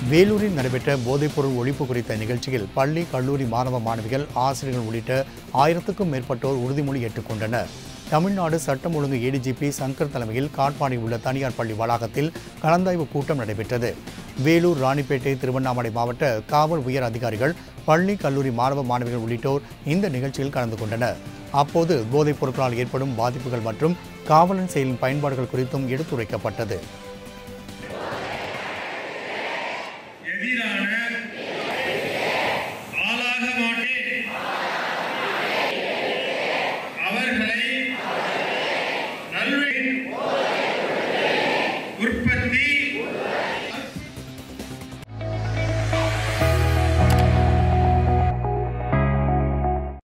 வேலூரில் நடைபெற்ற போதைப்பொருள் ஒழிப்பு குறித்த நிகழ்ச்சியில் பள்ளி கல்லூரி மாணவ மாணவிகள் ஆசிரியர்கள் உள்ளிட்ட ஆயிரத்துக்கும் மேற்பட்டோர் உறுதிமொழி ஏற்றுக்கொண்டனர் தமிழ்நாடு சட்டம் ஒழுங்கு ஏடிஜிபி சங்கர் தலைமையில் காட்பாடியில் உள்ள தனியார் பள்ளி வளாகத்தில் கலந்தாய்வு கூட்டம் நடைபெற்றது வேலூர் ராணிப்பேட்டை திருவண்ணாமலை மாவட்ட காவல் உயர் அதிகாரிகள் பள்ளி கல்லூரி மாணவ மாணவிகள் உள்ளிட்டோர் இந்த நிகழ்ச்சியில் கலந்து கொண்டனர் அப்போது போதைப் பொருட்களால் ஏற்படும் பாதிப்புகள் மற்றும் காவலன் செயலின் பயன்பாடுகள் குறித்தும் எடுத்துரைக்கப்பட்டது எதிராக